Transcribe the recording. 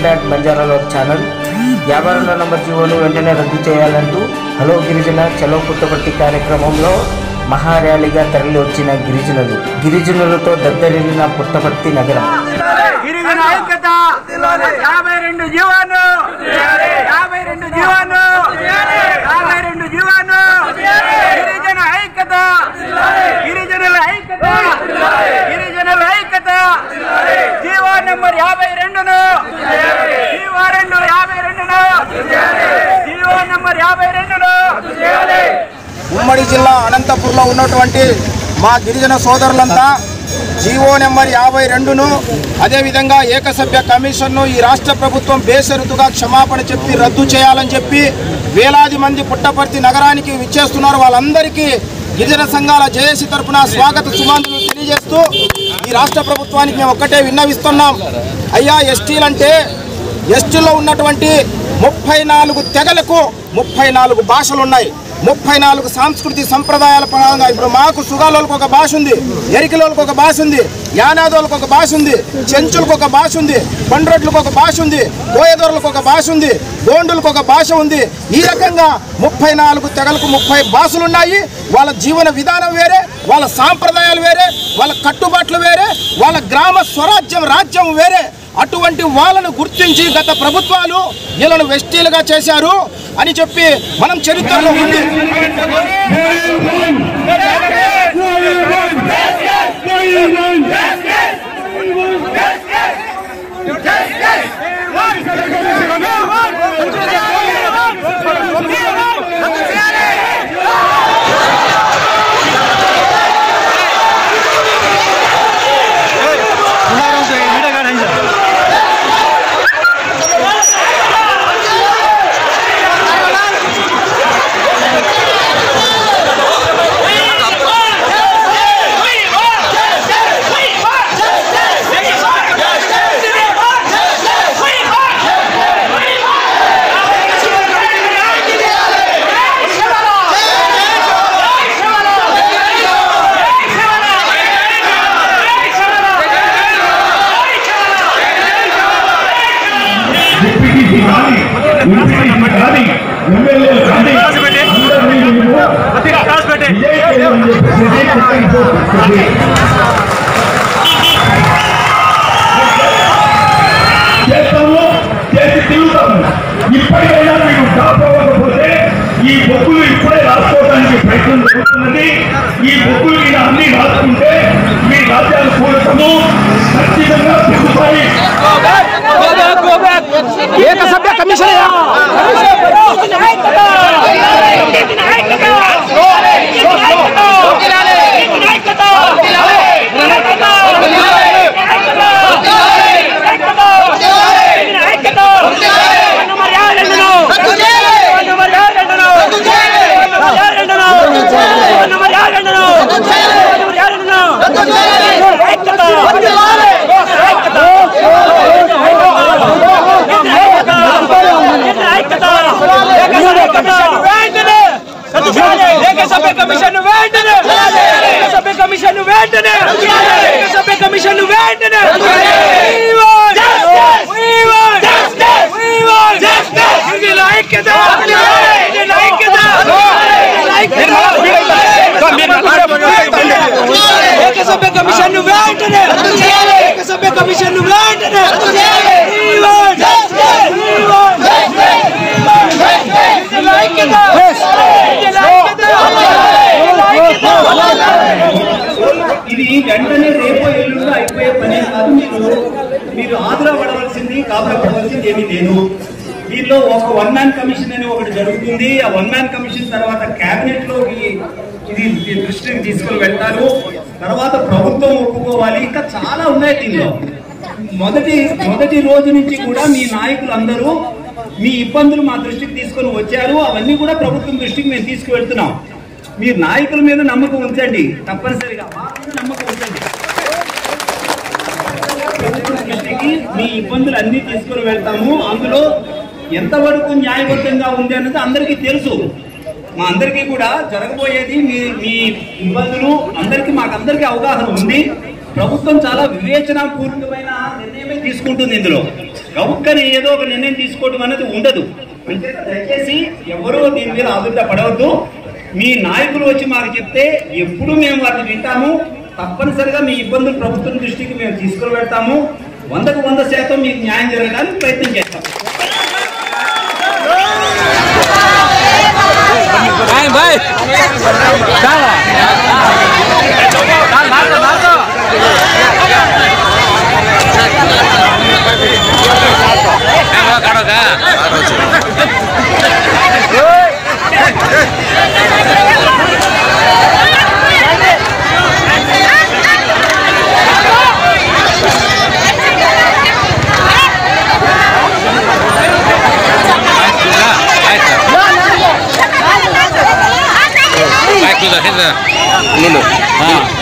Back బంజారాలో channel యాభై రెండో number జీవోను వెంటనే రద్దు చేయాలంటూ హలో గిరిజన చలో పుట్టపర్తి కార్యక్రమంలో మహా ర్యాలీగా తరలి వచ్చిన గిరిజనులు గిరిజనులతో దద్దరిల్లిన పుట్టపర్తి నగరం గిరిజన ఐక్యత యాభై రెండు జీవాను యాభై రెండు జీవాను యాభై రెండు జీవాను గిరిజన ఐక్యత గిరిజనుల ఐక్యత గిరిజనుల ఐక్యత జీవో నెంబర్ యాభై రెండును జీవో రెండు యాభై రెండును జీవో నెంబర్ యాభై రెండును ఉమ్మడి జిల్లా అనంతపూర్లో ఉన్నటువంటి మా గిరిజన సోదరులంతా జీవో నెంబర్ యాభై రెండును అదేవిధంగా ఏకసభ్య కమిషన్ను ఈ రాష్ట్ర ప్రభుత్వం బేషరతుగా క్షమాపణ చెప్పి రద్దు చేయాలని చెప్పి వేలాది మంది పుట్టపర్తి నగరానికి విచ్చేస్తున్నారు వాళ్ళందరికీ గిరిజన సంఘాల జేఏసీ తరపున స్వాగత సుమాంతులు తెలియజేస్తూ ఈ రాష్ట్ర ప్రభుత్వానికి మేము ఒక్కటే విన్నవిస్తున్నాం అయ్యా ఎస్టీలంటే ఎస్టీలో ఉన్నటువంటి ముప్పై నాలుగు తెగలకు ముప్పై నాలుగు భాషలు ఉన్నాయి ముప్పై నాలుగు సాంస్కృతిక సంప్రదాయాల పరంగా ఇప్పుడు మాకు సుగాలోలకు ఒక భాష ఉంది ఎరికిలోలకు ఒక భాష ఉంది యానాదోలకు ఒక భాష ఉంది చెంచులకు ఒక భాష ఉంది పండ్రొడ్లకు ఒక భాష ఉంది కోయదొరలకు ఒక భాష ఉంది గోండులకు ఒక భాష ఉంది ఈ రకంగా ముప్పై నాలుగు తెగలకు ముప్పై భాషలు ఉన్నాయి వాళ్ళ జీవన విధానం వేరే వాళ్ళ సాంప్రదాయాలు వేరే వాళ్ళ కట్టుబాట్లు వేరే వాళ్ళ గ్రామ స్వరాజ్యం రాజ్యం వేరే అటువంటి వాళ్ళను గుర్తించి గత ప్రభుత్వాలు వీళ్ళను వెస్టీలుగా చేశారు అని చెప్పి మనం చరిత్రలో ఉంది డిప్యూటీ కానీ ఎంపీ కానీ ఎమ్మెల్యే కానీ అందరినీ మేము విజయ్ చేయాలని చెప్పేసి చెప్పండి. చేస్తాము చేసి తిరుగుతాము ఇప్పటికైనా మీరు టాప్ అవ్వకపోతే ఈ బొక్కులు ఇప్పుడే రాసుకోవడానికి ప్రయత్నం జరుగుతున్నది ఈ బొక్కులు మీద అన్ని రాసుకుంటే మీ రాజ్యాలు కూడటము ఖచ్చితంగా పెరుగుతాయి ఏకసభ్య కమిషన్ ఏకసభ్య కమిషన్ వెంటనే ఏకసభ్య కమిషన్ వెంటనే ఏకసభ్య కమిషన్ వెంటనే గిరిజనుల ఐక్యత గిరిజనుల ఐక్యత ఏకసభ్య కమిషన్ వెంటనే ఏకసభ్య కమిషన్ వెంటనే గిరిజనుల ఐక్యత ఇది వెంటనే రేపో ఎల్లుండో అయిపోయే పని కాదు మీరు మీరు ఆదురా పడవలసింది కాబట్టవలసింది ఏమీ లేదు దీనిలో ఒక వన్ మ్యాన్ కమిషన్ అని ఒకటి జరుగుతుంది ఆ వన్ మ్యాన్ కమిషన్ తర్వాత కేబినెట్ లో ఈ- ఇది ఈ దృష్టికి తీసుకుని వెళ్తారు తర్వాత ప్రభుత్వం ఒప్పుకోవాలి ఇంకా చాలా ఉన్నాయి దీనిలో మొదటి మొదటి రోజు నుంచి కూడా మీ నాయకులు అందరూ మీ ఇబ్బందులు మా దృష్టికి తీసుకొని వచ్చారు అవన్నీ కూడా ప్రభుత్వం దృష్టికి మేము తీసుకువెళ్తున్నాం మీరు నాయకుల మీద నమ్మకం ఉంచండి తప్పనిసరిగా మా మీద నమ్మకం ఉంచండి ప్రభుత్వం దృష్టికి మీ ఇబ్బందులు అన్ని తీసుకుని వెళ్తాము అందులో ఎంతవరకు న్యాయబద్ధంగా ఉంది అన్నది అందరికీ తెలుసు మా అందరికీ కూడా జరగబోయేది మీ మీ ఇబ్బందులు అందరికీ మాకందరికీ అవగాహన ఉంది ప్రభుత్వం చాలా వివేచనాపూర్వకమైన నిర్ణయమే తీసుకుంటుంది ఇందులో గౌక్కని ఏదో ఒక నిర్ణయం తీసుకోవడం అనేది ఉండదు అంటే దయచేసి ఎవరూ దీని మీద ఆదుర్ద పడవద్దు మీ నాయకులు వచ్చి మాకు చెప్తే ఎప్పుడు మేము వాటిని వింటాము తప్పనిసరిగా మీ ఇబ్బందులు ప్రభుత్వం దృష్టికి మేము తీసుకుని పెడతాము వందకు వంద శాతం మీకు న్యాయం జరగడానికి ప్రయత్నం చేస్తాం Vai, Cruz, arreda. Nuno.